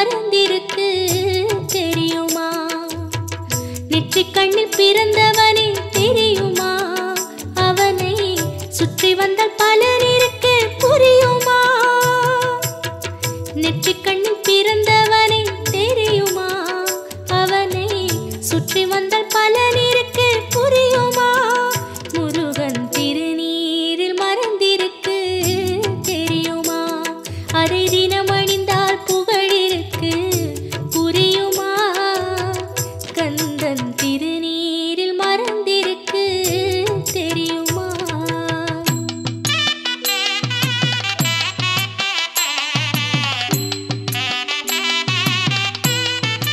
மறந்திருக்கு தெரியுமா நெற்றிக் கண்ணில் பிறந்தவனே தெரியுமா அவனை சுற்றி வந்தால் பலர் இருக்கு புரியுமா நெற்றிக் கண்ணில் பிறந்தவனே தெரியுமா அவனை சுற்றி வந்தால் பலர் இருக்கு புரியுமா முருகன் திருநீரில் மறந்திருக்கு தெரியுமா அதை தினம் அணிந்தால் புகழ் இருக்கு புரியுமா கந்தன் திருநீரில் மறந்திருக்கு தெரியுமா ஆ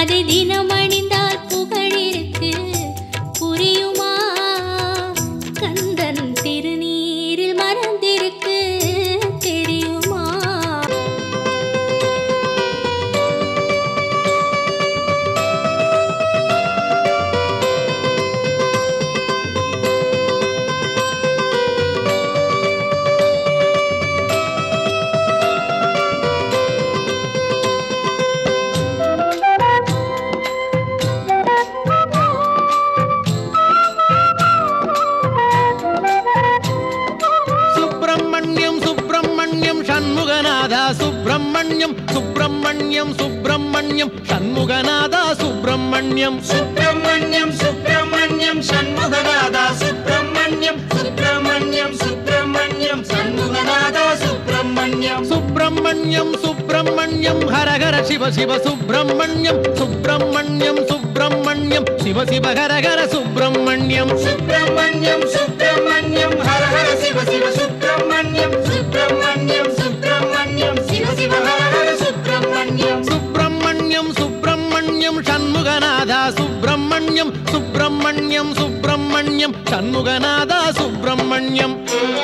அதை தினம் அணிந்தால் புகழிருக்கு புரியுமா கந்தன் திருநீரில் மறந்திருக்கு தெரியுமா சுப்பிரமணியம் சுப்பிரமணியம் சண்முகநாதா சுப்பிரமணியம் சுப்பிரமணியம் சுப்பிரமணியம் சண்முகநாதா சுப்பிரமணியம் சுப்பிரமணியம் சுப்பிரமணியம் சண்முகநாதா சுப்பிரமணியம் சுப்பிரமணியம் சுப்பிரமணியம் சண்முகநாதா சுப்பிரமணியம் சுப்பிரமணியம் சுப்பிரமணியம் ஹரஹர சிவ சிவ சுப்பிரமணியம் சுப்பிரமணியம் சுப்பிரமணியம் சிவ சிவ ஹரஹர சுப்பிரமணியம் சுப்பிரமணியம் சுப்பிரமணியம் ஹர ஹர சிவ சிவ சுப்பிரமணியம் சுப்பிரமணியம் சுப்பிரமணியம் சிவ சிவ ஹர ஹர சுப்பிரமணியம் சுப்பிரமணியம் சுப்பிரமணியம் சண்முகநாதா சுப்பிரமணியம் சுப்பிரமணியம் சுப்பிரமணியம் சண்முகநாதா சுப்பிரமணியம்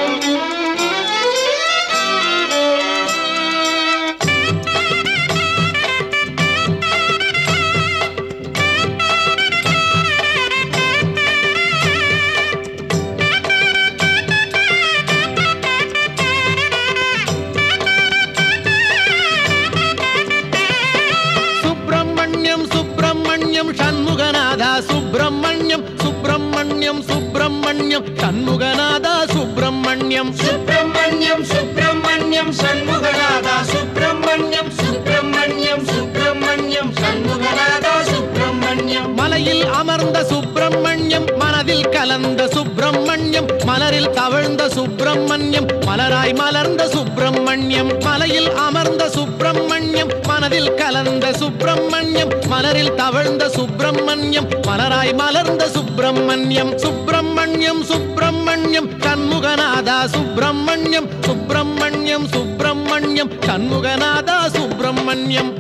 சுப்பிரமணியம் சுப்பிரமணியம் சண்முகநாதா சுப்பிரமணியம் சுப்பிரமணியம் சுப்பிரமணியம் சண்முகநாதா சுப்பிரமணியம் சுப்பிரமணியம் சுப்பிரமணியம் சண்முகநாதா சுப்பிரமணியம் சுப்பிரமணியம் சுப்பிரமணியம் சண்முகநாதா சுப்பிரமணியம் மலையில் அமர்ந்த சுப்பிரமணியம் மனதில் கலந்த சுப்பிரமணியம் மலரில் தவழ்ந்த சுப்பிரமணியம் மலராய் மலர்ந்த சுப்பிரமணியம் மலையில் அமர்ந்த சுப்பிரமணியம் மனதில் கலந்த சுப்பிரமணியம் மலரில் தவழ்ந்த சுப்பிரமணியம் மலராய் மலர்ந்த சுப்பிரமணியம் சுப்பிரமணியம் சுப்பிரமணியம் சண்முகநாதா சுப்பிரமணியம் சுப்பிரமணியம் சுப்பிரமணியம் சண்முகநாதா சுப்பிரமணியம்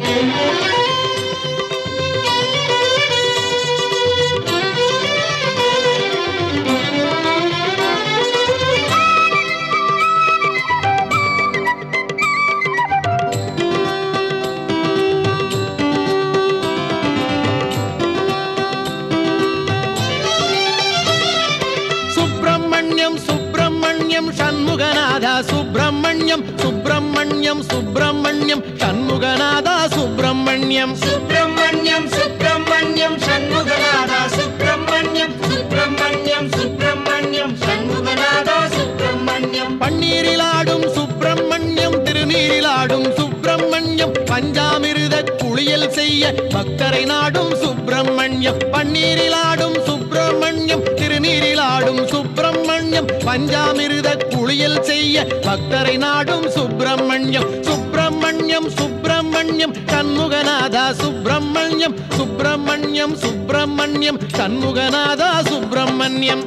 சுப்பிரமணியம் சுப்பிரமணியம் சண்முகநாதா சுப்பிரமணியம் சுப்பிரமணியம் சுப்பிரமணியம் சண்முகநாதா சுப்பிரமணியம் சுப்பிரமணியம் சுப்பிரமணியம் சண்முகநாதா சுப்பிரமணியம் சுப்பிரமணியம் சுப்பிரமணியம் சண்முகநாதா சுப்பிரமணியம் பன்னீரிலாடும் சுப்பிரமணியம் திருநீரிலாடும் சுப்பிரமணியம் பஞ்சாமிருத குளியல் செய்ய பக்தரை நாடும் சுப்பிரமணியம் பன்னீரிலாடும் சுப்பிரமணியம் திருநீரிலாடும் சுப்பிரமணியம் பஞ்சாமிருத குளியல் செய்ய பக்தரை நாடும் சுப்பிரமணியம் சுப்பிரமணியம் சுப்பிரமணியம் சண்முகநாதா சுப்பிரமணியம் சுப்பிரமணியம் சுப்பிரமணியம் சண்முகநாதா சுப்பிரமணியம்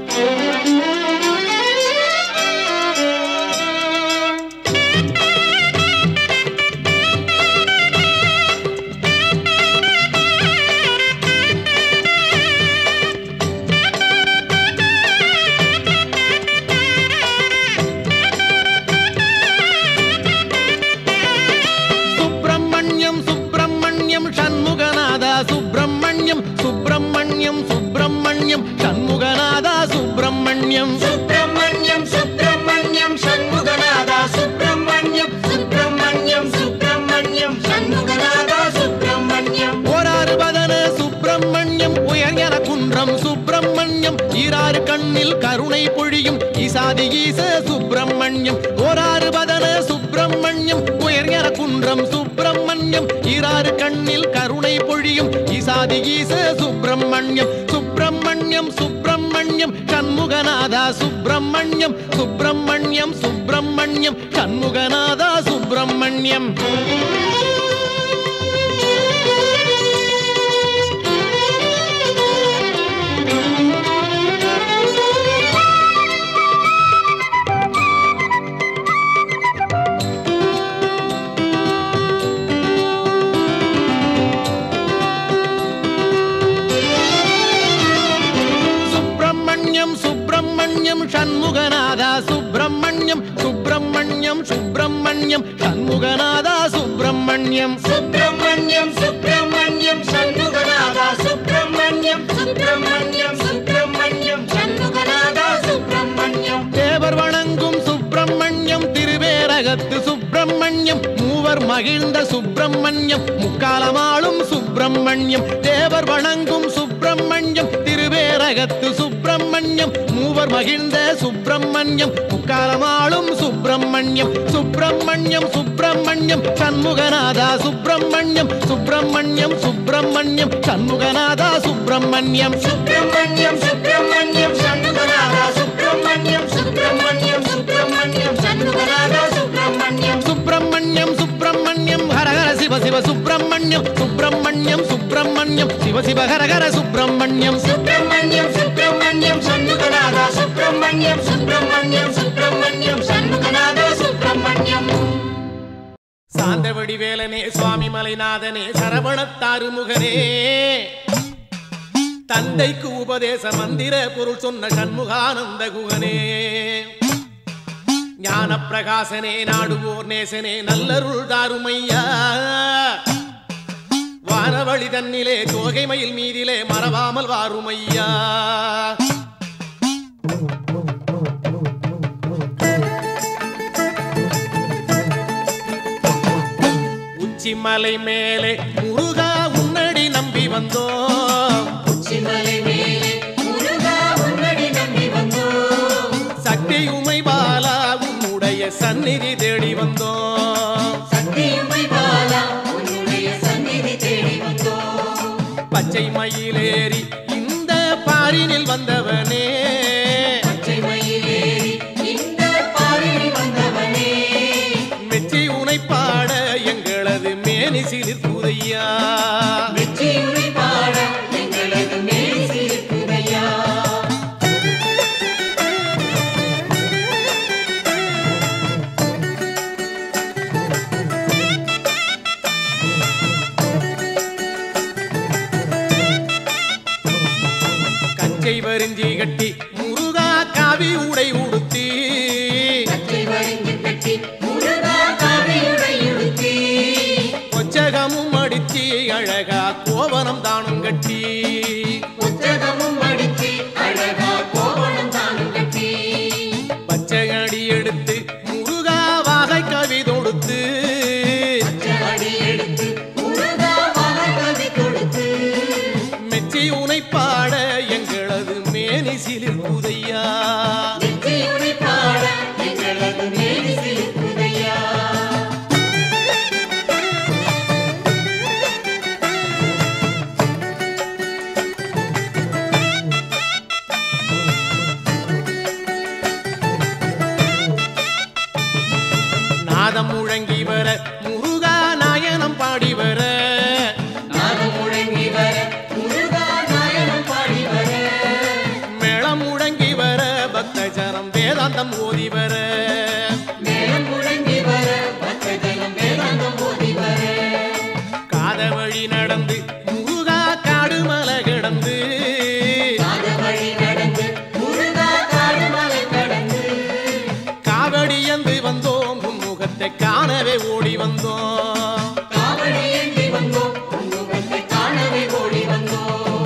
சுப்பிரமணியம் சுப்பிரமணியம் சண்முகநாதா சுப்பிரமணியம் சுப்பிரமணியம் சுப்பிரமணியம் சண்முகநாதா சுப்பிரமணியம் சுப்பிரமணியம் சுப்பிரமணியம் சண்முகநாதா சுப்பிரமணியம் சுப்பிரமணியம் சுப்பிரமணியம் சண்முகநாதா சுப்பிரமணியம் ஓராறு பதன சுப்பிரமணியம் உயர்ஞன குன்றம் சுப்பிரமணியம் ஈராறு கண்ணில் கருணை பொழியும் ஈசாதி ஈச சுப்பிரமணியம் ஓராறு பதன சுப்பிரமணியம் உயர்ஞன குன்றம் சுப்பிரமணியம் ஈராறு கண்ணில் கருணை பொழியும் ஈசாதி ஈச சுப்பிரமணியம் சுப்பிரமணியம் சுப்பிரமணியம் சண்முகநாதா சுப்பிரமணியம் சுப்பிரமணியம் சுப்பிரமணியம் சண்முகநாதா சுப்பிரமணியம் ஷண்முகநாதா சுப்பிரமணியம் சுப்பிரமணியம் சுப்பிரமணியம் ஷண்முகநாதா சுப்பிரமணியம் சுப்பிரமணியம் சுப்பிரமணியம் சண்முகநாதா சுப்பிரமணியம் சுப்பிரமணியம் சுப்பிரமணியம் சண்முகநாதா சுப்பிரமணியம் தேவர் வணங்கும் சுப்பிரமணியம் திருவேரகத்து சுப்பிரமணியம் மூவர் மகிழ்ந்த சுப்பிரமணியம் முக்காலமாளும் சுப்பிரமணியம் தேவர் வணங்கும் சுப்பிரமணியம் திருவேரகத்து சுப்பிரமணியம் மூவர் மகிழ்ந்த சுப்பிரமணியம் முக்காலமாளும் சுப்பிரமணியம் சுப்பிரமணியம் சுப்பிரமணியம் சண்முகநாதா சுப்பிரமணியம் சுப்பிரமணியம் சுப்பிரமணியம் சண்முகநாதா சுப்பிரமணியம் சுப்பிரமணியம் சுப்பிரமணியம் சண்முகநாதா சுப்பிரமணியம் சுப்பிரமணியம் சுப்பிரமணியம் சண்முகநாதா சுப்பிரமணியம் சுப்பிரமணியம் சுப்பிரமணியம் ஹரஹர சிவ சிவ சுப்பிரமணியம் சுப்பிரமணியம் சுப்பிரமணியம் சிவ சிவ ஹரஹர சுப்பிரமணியம் சுப்பிரமணியம் சுப்பிரமணியம் சண்முகநாதா சுப்பிரமணியம் சுப்பிரமணியம் சுப்பிரமணியம் சண்முகநாதா சுப்பிரமணியம் சாந்தவடி வேலனே சுவாமி மலைநாதனே சரவணத்தாறு முகனே தந்தைக்கு உபதேச மந்திர பொருள் சொன்ன சண்முகானந்த குகனே ஞான பிரகாசனே நாடுவோர் நேசனே நல்லருள் தாருமையா வானவழி தன்னிலே தோகை மயில் மீதிலே மறவாமல் வாருமையா உச்சிமலை மேலே முருகா உன்னடி நம்பி வந்தோம் உச்சிமலை மேலே முருகா உன்னடி நம்பி வந்தோம் சக்தி உமை பாலா உன்னுடைய சந்நிதி தேடி வந்தோம் சக்தியுமை பாலா உன்னுடைய சந்நிதி தேடி வந்தோம் பச்சை மயிலேறி இந்த பாரினில் வந்தவனே பச்சை மயிலேறி இந்த பாரில் வந்தவனே மெச்சி உனை பாட எங்களது மேனி சிலிர்க்குதையா வெற்றியுரை பாட எங்களது மேல் சிரிக்குதையா கஞ்சை வரிஞ்சி கட்டி முருகா காவி உடை உடுத்தி கச்சை வரிந்து கட்டி முருகா காவியுடை உடுத்தி கொச்சகமும் அடிச்சி அழகா கோவனம் தானும் கட்டி புத்தகமும் அடித்து அழகா கோவணம் தானும் கட்டி பச்சையடி எடுத்து முருகா வாகை கவி தொடுத்து அடி எடுத்து முருகா மகக்கவி கொடுத்து மெச்சி உனை பாட எங்களது மேனி சிலிர்க்குதையா வெற்றியுரை பாட எங்களது மேல் சிரிக்குதையா நாதம் முழங்கி வர முருகா நாயனம் பாடி வர நாதம் முழங்கி வர முருகா நாயனம் பாடி வர மேளம் முழங்கி வர பக்த ஜனம் வேதாந்தம் ஓதி வர மேளம் முழங்கி வர பக்தஜனம் வேதாந்தம் ஓதி வர காத வழி நடந்து முருகா காடு மலை கிடந்து காத வழி நடந்து முருகா காடுமலை கடந்து காவடி என்று வந்தோம் உன் முகத்தை காணவே ஓடி வந்தோம் காவடி ஏந்தி வந்தோம் உன் முகத்தை காணவே ஓடி வந்தோம்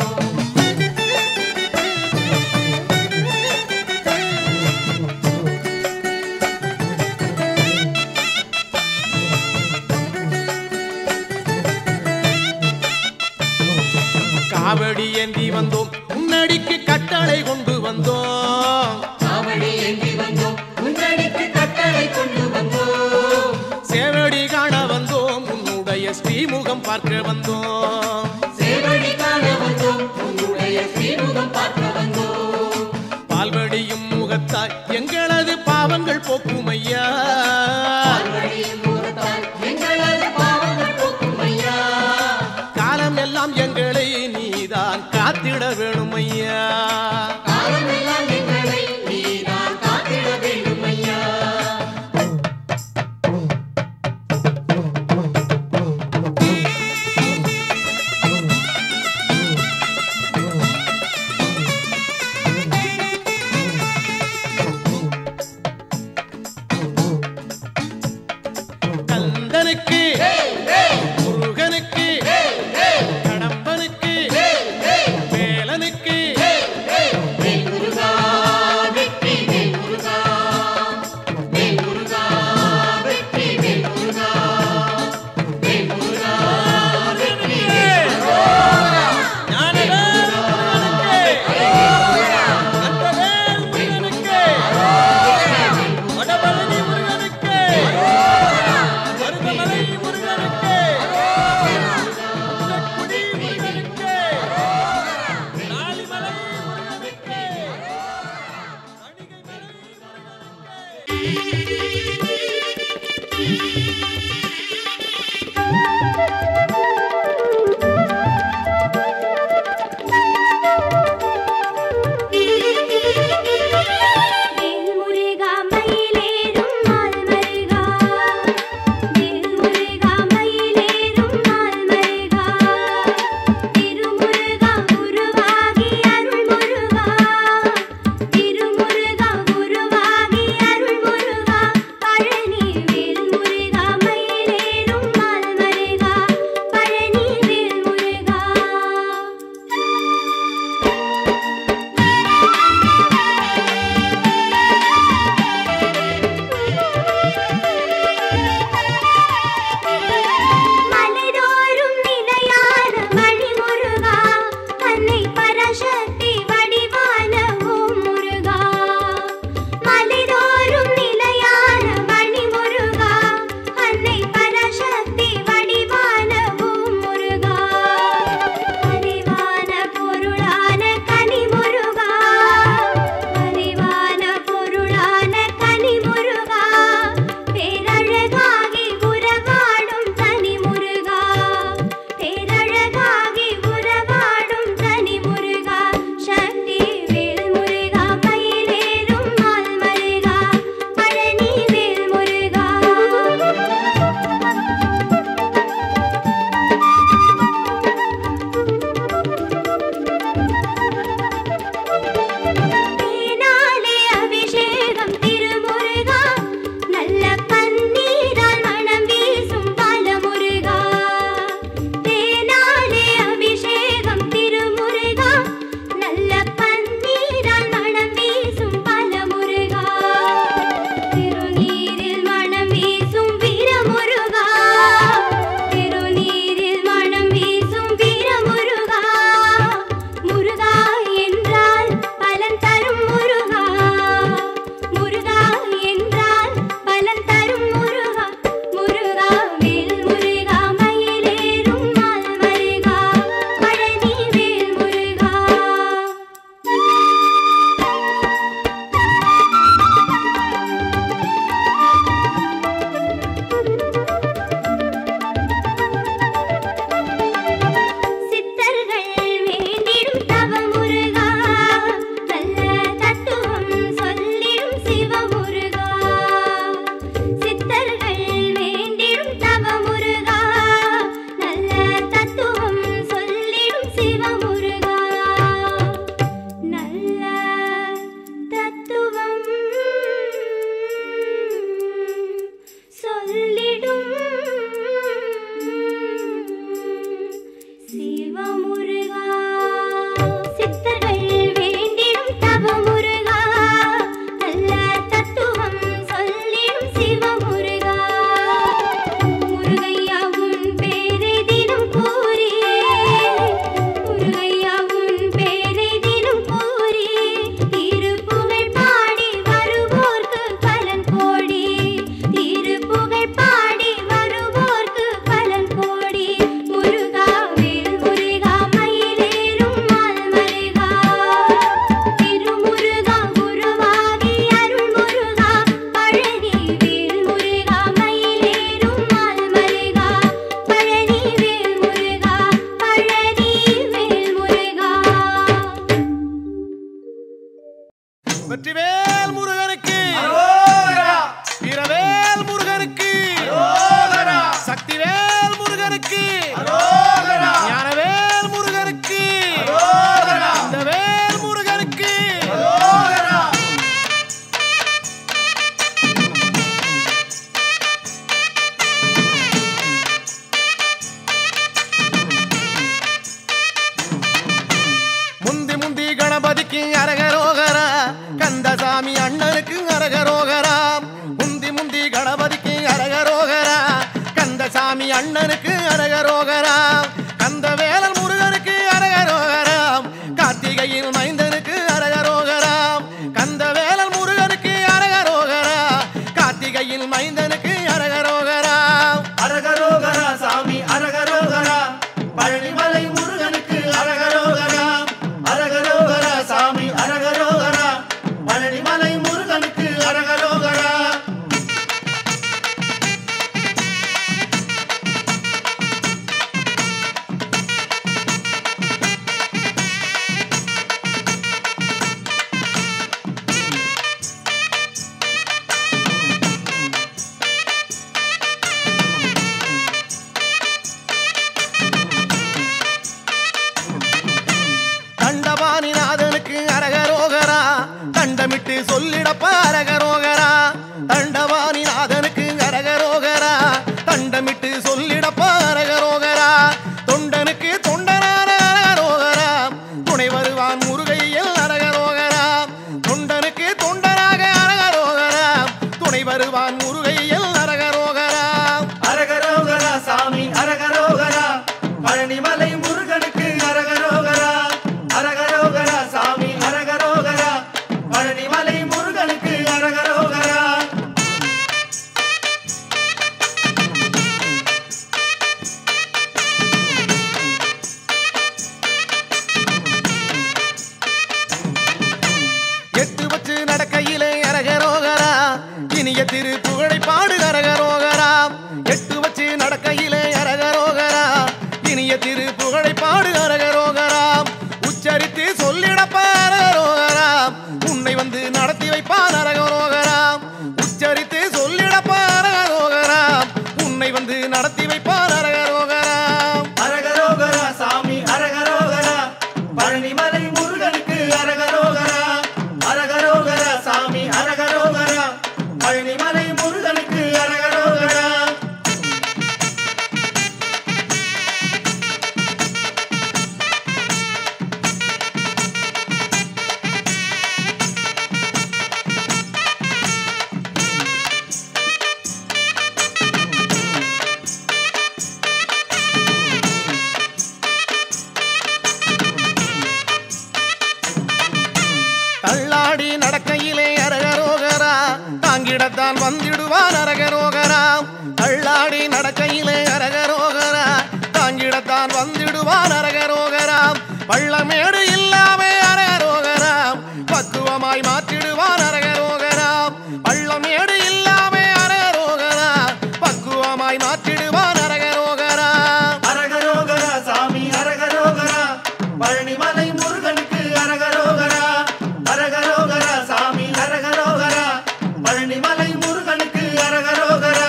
காவடி ஏந்தி வந்தோம் முன்னடிக்கு கட்டளை கொண்டு வந்தோம் காவடி ஏந்தி வந்தோம் முன்னடிக்கு கட்டளை கொண்டு வந்தோம் சேவடி காண வந்தோம் உன்னுடைய ஸ்ரீமுகம் பார்க்க வந்தோம் சேவடி காண வந்தோம் உன்னுடைய ஸ்ரீமுகம் பார்க்க வந்தோம் பால்வடியும் முகத்தாய் எங்களது பாவங்கள் போக்கும் ஐயா பால்வழியின் முகத்தால் எங்களது பாவங்கள் போக்கும் ஐயா காலம் எல்லாம் எங்களை நீதான் காத்திட வேணும் ஐயா காலமெல்லாம் எங்களை நீதான் காத்திட வேண்டும் ஐயா சிவமுருகா நல்ல தத்துவம் சொல்லிடும் சிவமுருகா சித்தர்கள் வேண்டிடும் தவமுருகா நல்ல தத்துவம் சொல்லிடும் சிவமுருகா முருகையா உன் பேரை தினம் கூறி முருகையா உன் பேரை தினம் கூறி திருப்புகழ் பாடி வருவோர்க்கு பலன் கோடி திருப்புகழ் பாடி வருவோர்க்கு பலன் கோடி முருகா வேல் முருகா மயிலேறும் மால் மருகா திருமுருகா குருவாகி அருள் முருகா பழனி வேல் முருகா மயிலேறும் மால் மருகா பழனி வேல் முருகா பழனி வேல் முருகா வெற்றிவேல் முருகனுக்கு அரோகரா வீரவேல் முருகனுக்கு அரோகரா சக்திவேல் முருகனுக்கு அரோகரா ஞானவேல் முருகனுக்கு அரோகரா இந்த வேல் முருகனுக்கு அரோகரா முந்தி முந்தி கணபதிக்கு அரகரோகரா கந்தசாமி அண்ணனுக்கு அரகரோகரா முந்தி முந்தி கணபதிக்கு அரகரோகரா கந்தசாமி அண்ணனுக்கு அரகரோகரா கந்த வேலன் முருகனுக்கு அரகரோகரா கார்த்திகையில் மைந்தனுக்கு அரகரோகரா கந்த வேலன் முருகனுக்கு அரகரோகரா கார்த்திகையில் மைந்தனுக்கு அரகரோகரா அரகரோகரா சாமி அரகரோகரா பழனிமலை முருகனுக்கு அரகரோகரா அரகரோகரா சாமி அரகரோகரா பழனிமலை முருகனுக்கு அரகரோகரா தண்டபாணிநாதனுக்கு அரகரோகரா தண்டமிட்டு சொல்லிடப்ப அரகரோகரா தண்டபாணிநாதனுக்கு அரகரோகரா தண்டமிட்டு சொல்லிடப்ப அரகரோகரா தொண்டனுக்கு தொண்டனான அரகரோகரா துணை வருவான் முருகையில் அரகரோகரா தொண்டனுக்கு தொண்டனாக அரகரோகரா துணை வருவான் முருகையில் அரகரோகரா அரகரோகரா சாமி அரகரோகரா பழனிமலை முருகனுக்கு அரகரோகரா அரகரோகரா சாமி அரகரோகரா பழனிமலை முருகனுக்கு அரகரோகரா எட்டு வச்சு நடக்கையிலே அரகரோகரா இனிய திரு புகழை பாடு அரகரோகரா எட்டு வச்சு நடக்கையிலே அரகரோகரா இனிய திரு புகழை பாடு அரகரோகரா உச்சரித்து சொல்லிடப்ப அரகரோகரா உன்னை வந்து நடத்தி வைப்பான் அரகரோகரா உச்சரித்து சொல்லிடப்ப அரகரோகரா உன்னை வந்து நடத்தி வைப்பான் அரகரோகரா அரகரோகரா சாமி அரகரோகரா பழனிமலை முருகனுக்கு அரகரோகரா அரகரோகரா சாமி அரகரோகரா பழனிமலை முருகனுக்கு அரகரோகரா தள்ளாடி நடக்கையிலே அரகரோகரா தாங்கிடத்தான் வந்திடுவான் அரகரோகரா தள்ளாடி நடக்கையிலே அரகரோகரா தாங்கிடத்தான் வந்திடுவான் அரகரோகரா பள்ளமேடு இல்லாம அரகரோகரா பக்குவமாய் மாற்றிடுவான் அரகரோகரா பள்ளமேடு இல்லாம அரகரோகரா பக்குவமாய் மாற்றிடுவான் அரகரோகரா அரகரோகரா சாமி அரகரோகரா பழனிமலை முருகனுக்கு அரகரோகரா அரகரோகரா சாமி அரகரோகரா பழனிமலை முருகனுக்கு அரகரோகரா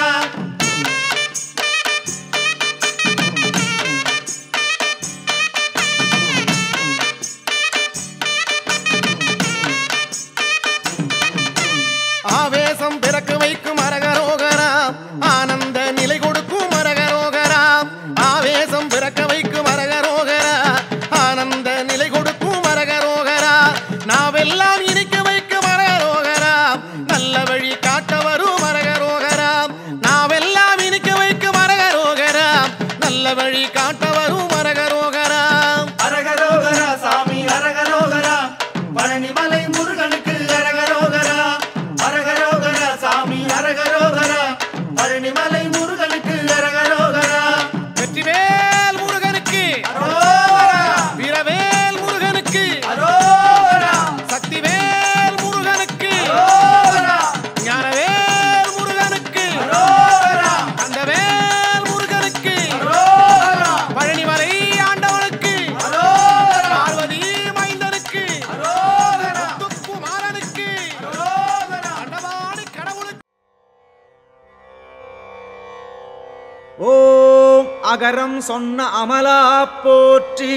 அகரம் சொன்ன அமலா போற்றி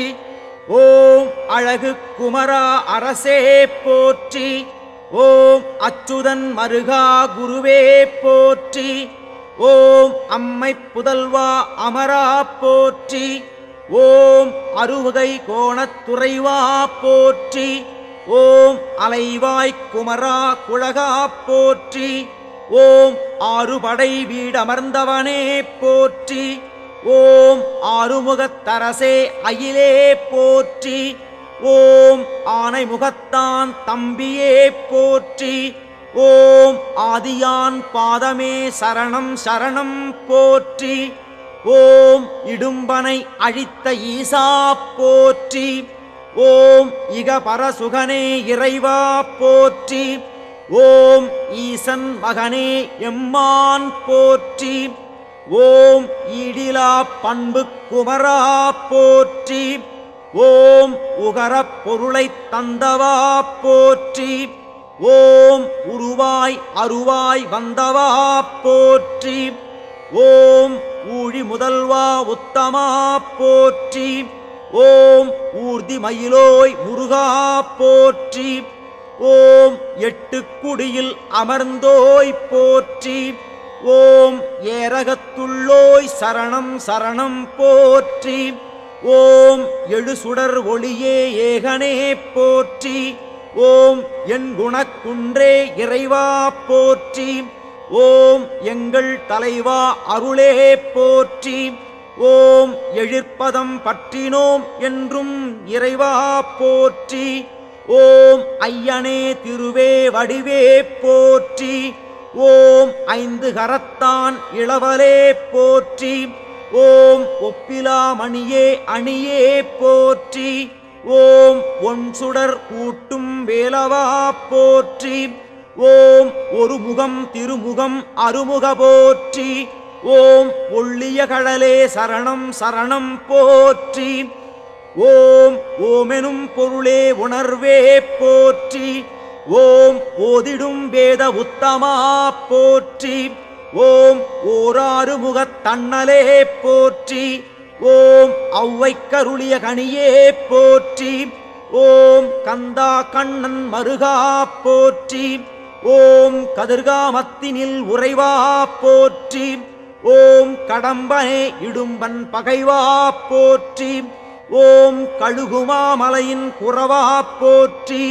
ஓம் அழகு குமரா அரசே போற்றி ஓம் அச்சுதன் மருகா குருவே போற்றி ஓம் அம்மை புதல்வா அமரா போற்றி ஓம் அருவகை கோணத்துறைவா போற்றி ஓம் அலைவாய் குமரா குழகா போற்றி ஓம் ஆறுபடை வீடமர்ந்தவனே போற்றி ஓம் ஆறுமுகத்தரசே அயிலே போற்றி ஓம் ஆனைமுகத்தான் தம்பியே போற்றி ஓம் ஆதியான் பாதமே சரணம் சரணம் போற்றி ஓம் இடும்பனை அழித்த ஈசா போற்றி ஓம் இக பரசுகனே இறைவா போற்றி ஓம் ஈசன் மகனே எம்மான் போற்றி ஓம் ஈடிலா பண்பு குமரா போற்றி ஓம் உகரப் பொருளைத் தந்தவா போற்றி ஓம் உருவாய் அருவாய் வந்தவா போற்றி ஓம் ஊழி முதல்வா உத்தமா போற்றி ஓம் ஊர்தி மயிலோய் முருகா போற்றி ஓம் எட்டு குடியில் அமர்ந்தோய் போற்றி ஓம் ஏரகத்துள்ளோய் சரணம் சரணம் போற்றி ஓம் எழுசுடர் ஒளியே ஏகனே போற்றி ஓம் என் குணக்குன்றே இறைவா போற்றி ஓம் எங்கள் தலைவா அருளே போற்றி ஓம் எழிற்பதம் பற்றினோம் என்றும் இறைவா போற்றி ஓம் ஐயனே திருவே வடிவே போற்றி ஓம் ஐந்து கரத்தான் இளவலே போற்றி ஓம் ஒப்பிலா மணியே அணியே போற்றி ஓம் ஒன் சுடர் கூட்டும் வேலவா போற்றி ஓம் ஒரு முகம் திருமுகம் அருமுக போற்றி ஓம் ஒள்ளிய கடலே சரணம் சரணம் போற்றி ஓம் ஓமெனும் பொருளே உணர்வே போற்றி ஓம் ஓதிடும் வேத உத்தமா போற்றி ஓம் ஓராறு முகத்தண்ணலே போற்றி ஓம் ஔவை கருளிய கனியே போற்றி ஓம் கந்தா கண்ணன் மருகா போற்றி ஓம் கதிர்காமத்தினில் உறைவா போற்றி ஓம் கடம்பனே இடும்பன் பகைவா போற்றி ஓம் கழுகுமாமலையின் குறவா போற்றி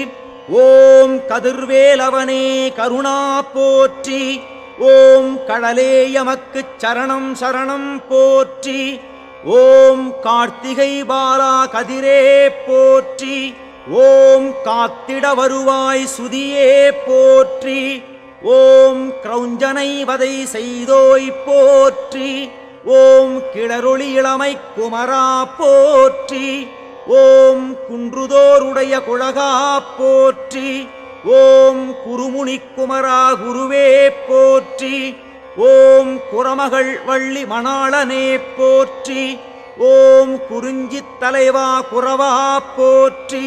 ஓம் கதிர்வேலவனே கருணா போற்றி ஓம் கடலே எமக்குச் சரணம் சரணம் போற்றி ஓம் கார்த்திகை பாலா கதிரே போற்றி ஓம் காத்திட வருவாய் சுதியே போற்றி ஓம் கிரௌஞ்சனை வதை செய்தோய் போற்றி ஓம் கிளரொளி இளமை குமரா போற்றி ஓம் குன்றுதோருடைய குழகா போற்றி ஓம் குருமுனி குமரா குருவே போற்றி ஓம் குரமகள் வள்ளி மணாளனே போற்றி ஓம் குறிஞ்சித் தலைவா குறவா போற்றி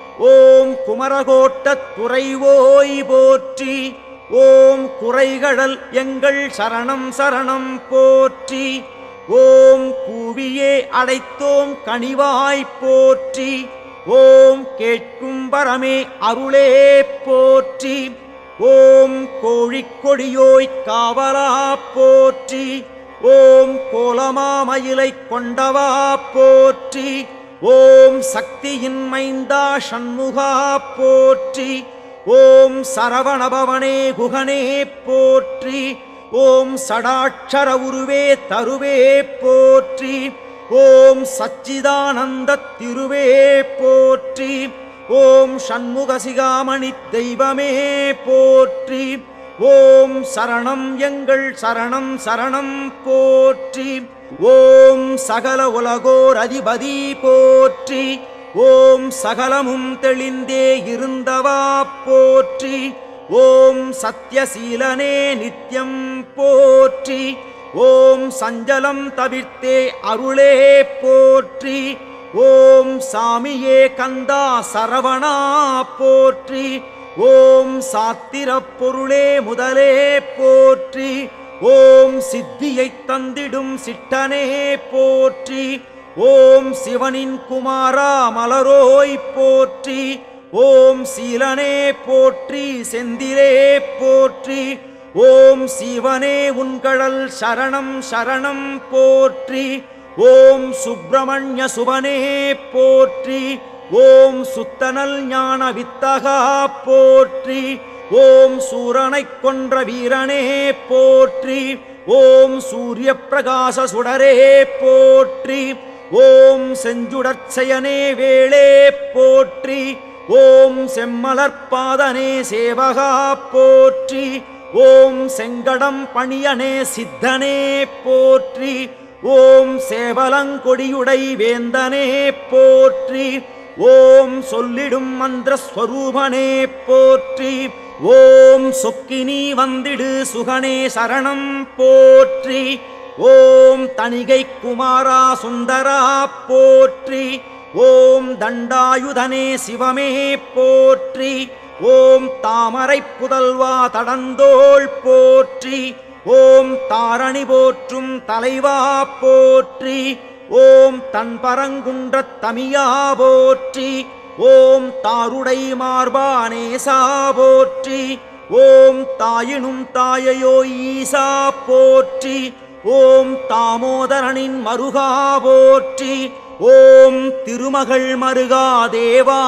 ஓம் குமரகோட்டத் துறைவோய் போற்றி ஓம் குறைகடல் எங்கள் சரணம் சரணம் போற்றி ஓம் கூவியே அடைத்தோம் கனிவாய் போற்றி ஓம் கேட்கும் வரமே அருளே போற்றி ஓம் கோழிக்கொடியோய் காவலா போற்றி ஓம் கோலமாமயிலை கொண்டவா போற்றி ஓம் சக்தியின் மைந்தா சண்முகா போற்றி ஓம் சரவணபவனே குகனே போற்றி ஓம் சடாட்சர உருவே தருவே போற்றி ஓம் சச்சிதானந்த திருவே போற்றி ஓம் சண்முக சிகாமணி தெய்வமே போற்றி ஓம் சரணம் எங்கள் சரணம் சரணம் போற்றி ஓம் சகல உலகோர் அதிபதி போற்றி ஓம் சகலமும் தெளிந்தே இருந்தவா போற்றி ஓம் சத்யசீலனே நித்யம் போற்றி ஓம் சஞ்சலம் தவிர்த்தே அருளே போற்றி ஓம் சாமியே கந்தா சரவணா போற்றி ஓம் சாத்திரப் பொருளே முதலே போற்றி ஓம் சித்தியை தந்திடும் சிட்டனே போற்றி ஓம் சிவனின் குமாரா மலரோய் போற்றி ஓம் சீலனே போற்றி செந்திலே போற்றி ஓம் சிவனே உன்கடல் சரணம் சரணம் போற்றி ஓம் சுப்பிரமணிய சுபனே போற்றி ஓம் சுத்தனல் ஞான வித்தகா போற்றி ஓம் சூரனைக் கொன்ற வீரனே போற்றி ஓம் சூரிய பிரகாச சுடரே போற்றி ஓம் செஞ்சுடற்செயனே வேளே போற்றி ஓம் செம்மலர்பாதனே சேவகா போற்றி ஓம் செங்கடம் பணியனே சித்தனே போற்றி ஓம் சேவலங்கொடியுடை வேந்தனே போற்றி ஓம் சொல்லிடும் மந்திரஸ்வரூபனே போற்றி ஓம் சொக்கினி வந்திடு சுகனே சரணம் போற்றி ஓம் தணிகை குமாரா சுந்தரா போற்றி ஓம் தண்டாயுதனே சிவமே போற்றி ஓம் தாமரை புதல்வா தடந்தோள் போற்றி ஓம் தாரணி போற்றும் தலைவா போற்றி ஓம் தன் பரங்குன்றத் தமியா போற்றி ஓம் தாருடை மார்பா நேசா போற்றி ஓம் தாயினும் தாயையோ ஈசா போற்றி ஓம் தாமோதரனின் மருகா போற்றி ஓம் திருமகள் மருகா தேவா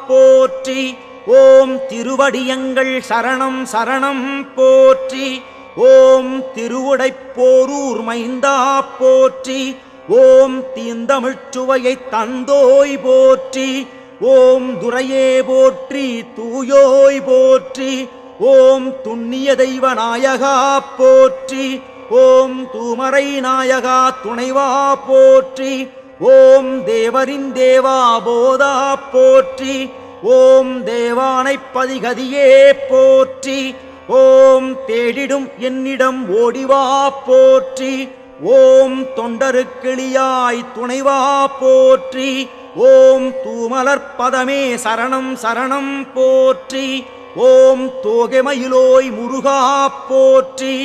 போற்றி ஓம் திருவடியங்கள் சரணம் சரணம் போற்றி ஓம் திருவுடைப்போரூர் மைந்தா போற்றி ஓம் தீந்தமிழ்ச்சுவையைத் தந்தோய் போற்றி ஓம் துரையே போற்றி தூயோய் போற்றி ஓம் துண்ணிய தெய்வ நாயகா போற்றி ஓம் தூமரை நாயகா துணைவா போற்றி ஓம் தேவரின் தேவா போதா போற்றி ஓம் தேவானைப் பதிகதியே போற்றி ஓம் தேடிடும் என்னிடம் ஓடிவா போற்றி ஓம் தொண்டருக்கிளியாய் துணைவா போற்றி ஓம் தூமலர்பதமே சரணம் சரணம் போற்றி ஓம் தோகைமயிலோய் முருகா போற்றி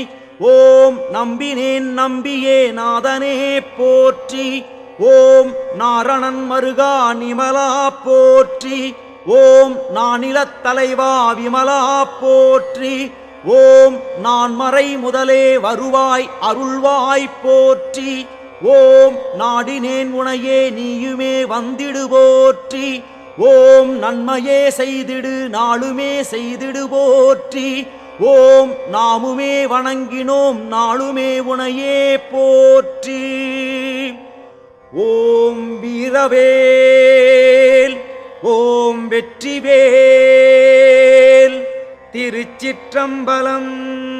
ஓம் நம்பினேன் நம்பியே நாதனே போற்றி ஓம் நாரணன் மருகா நிமலா போற்றி ஓம் நானிலத் தலைவா விமலா போற்றி ஓம் நான் மறை முதலே வருவாய் அருள்வாய் போற்றி ஓம் நாடினேன் உனையே நீயுமே வந்திடு போற்றி ஓம் நன்மையே செய்திடு நாளுமே செய்திடு போற்றி ஓம் நாமுமே வணங்கினோம் நாளுமே உனையே போற்றி ஓம் வீரவேல் ஓம் வெற்றிவேல் திருச்சிற்றம்பலம்